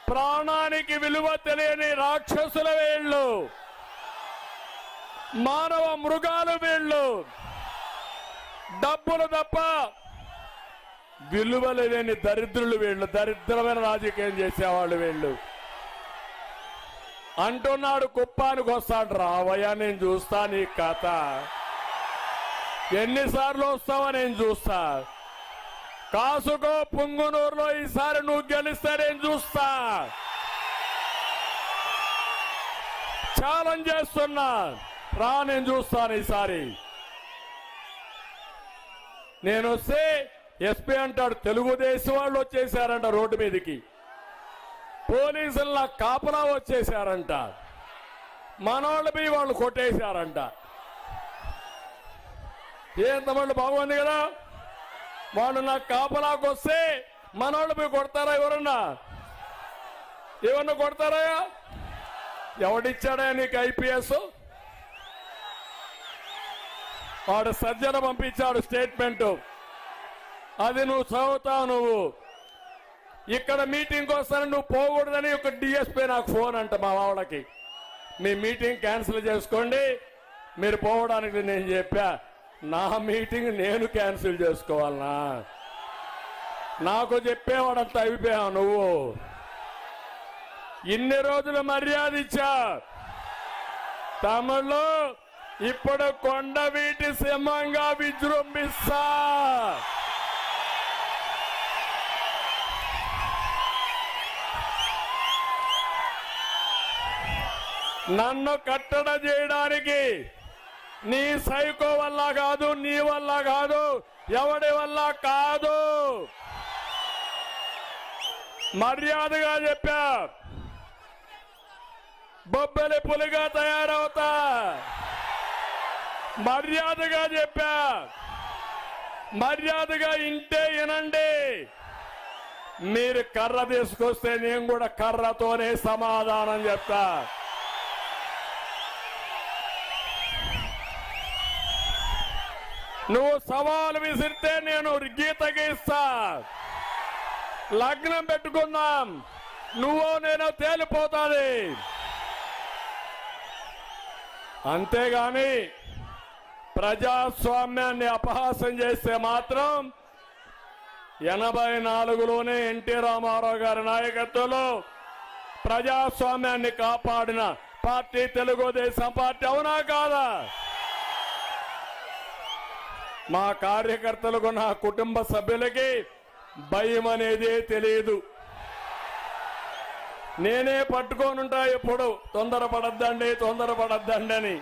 ప్రాణానికి విలువ తెలియని రాక్షసుల వీళ్ళు మానవ మృగాలు వీళ్ళు డబ్బులు తప్ప విలువలు లేని దరిద్రులు వీళ్ళు దరిద్రమైన రాజకీయం చేసేవాళ్ళు వీళ్ళు అంటున్నాడు కుప్పానికి వస్తాడు రావయ్యా నేను చూస్తా నీ కథ ఎన్నిసార్లు వస్తావో నేను చూస్తా కాసుకో పుంగునూరులో ఈసారి నువ్వు గెలిస్తే నేను చూస్తా ఛాలెంజ్ చేస్తున్నా రా నేను చూస్తాను ఈసారి నేను వస్తే ఎస్పీ అంటాడు తెలుగుదేశం వాళ్ళు వచ్చేసారంట రోడ్డు మీదకి పోలీసుల కాపలా వచ్చేసారంట మనోళ్ళు పోయి వాళ్ళు కొట్టేశారంట ఏం తమ్ముళ్ళు బాగుంది కదా వాళ్ళు నాకు కాపలాకు వస్తే మనోళ్ళు పోయి కొడతారా ఎవరన్నా ఏమన్నా కొడతారా ఎవడిచ్చాడా నీకు ఐపీఎస్ వాడు సజ్జన పంపించాడు స్టేట్మెంట్ అది నువ్వు చదువుతావు నువ్వు ఇక్కడ మీటింగ్ వస్తాను నువ్వు పోకూడదని ఒక డిఎస్పీ నాకు ఫోన్ అంట మా వాళ్ళకి మీ మీటింగ్ క్యాన్సిల్ చేసుకోండి మీరు పోవడానికి నేను చెప్పా నా మీటింగ్ నేను క్యాన్సిల్ చేసుకోవాలనా నాకు చెప్పేవాడంత అయిపోయావు నువ్వు ఇన్ని రోజులు మర్యాద ఇచ్చా తమిళ్ళు ఇప్పుడు కొండ వీటి సింహంగా విజృంభిస్తా నన్ను కట్టడ చేయడానికి నీ సైకో వల్ల కాదు నీ వల్ల కాదు ఎవడి వల్ల కాదు మర్యాదగా చెప్పా బొబ్బలి పులిగా తయారవుతా మర్యాదగా చెప్పా మర్యాదగా ఇంటే వినండి మీరు కర్ర తీసుకొస్తే నేను కూడా కర్రతోనే సమాధానం చెప్తా నువ్వు సవాలు విసిరితే నేను గీత గీస్తా లగ్నం పెట్టుకుందాం నువ్వు నేను తేలిపోతాది అంతేగాని ప్రజాస్వామ్యాన్ని అపహాసం చేస్తే మాత్రం ఎనభై నాలుగులోనే ఎన్టీ రామారావు గారి నాయకత్వంలో ప్రజాస్వామ్యాన్ని కాపాడిన పార్టీ తెలుగుదేశం పార్టీ అవునా కాదా మా కార్యకర్తలకు నా కుటుంబ సభ్యులకి భయం అనేది తెలియదు నేనే పట్టుకోనుంటా ఎప్పుడు తొందరపడద్దండి తొందరపడద్దండి అని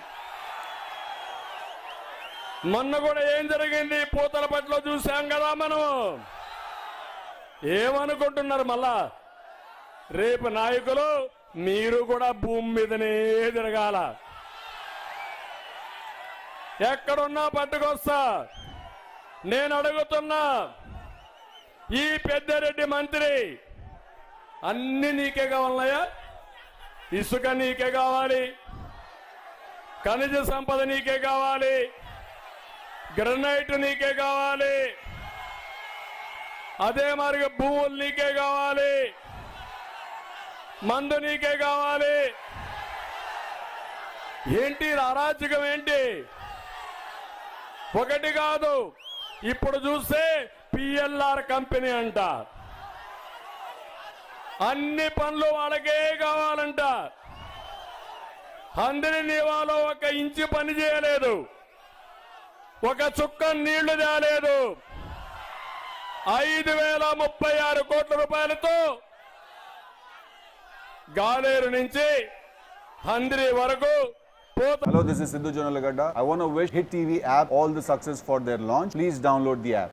మొన్న కూడా ఏం జరిగింది పూతల పట్ల చూశాం కదా మనం ఏమనుకుంటున్నారు మళ్ళా రేపు నాయకులు మీరు కూడా భూమి మీదనే తిరగాల ఎక్కడున్నా పట్టుకొస్తా నేను అడుగుతున్నా ఈ పెద్దారెడ్డి మంత్రి అన్ని నీకే కావాలయ్యా ఇసుక నీకే కావాలి ఖనిజ సంపద నీకే కావాలి గ్రనైట్ నీకే కావాలి అదే మరి భూములు నీకే కావాలి మందు నీకే కావాలి ఏంటి ఈ అరాచకం ఏంటి ఒకటి కాదు ఇప్పుడు చూస్తే పిఎల్ఆర్ కంపెనీ అంట అన్ని పనులు వాళ్ళకే కావాలంట అందరి నివాలో ఒక ఇంచు పని చేయలేదు ఒక చుక్క నీళ్లు తేలేదు ఐదు వేల ముప్పై ఆరు కోట్ల రూపాయలతో గాలేరు నుంచి హంద్రి వరకు పోత Hello, this is Sidhu Jonalagada. I want to wish Hit TV app all the success for their launch. Please download the app.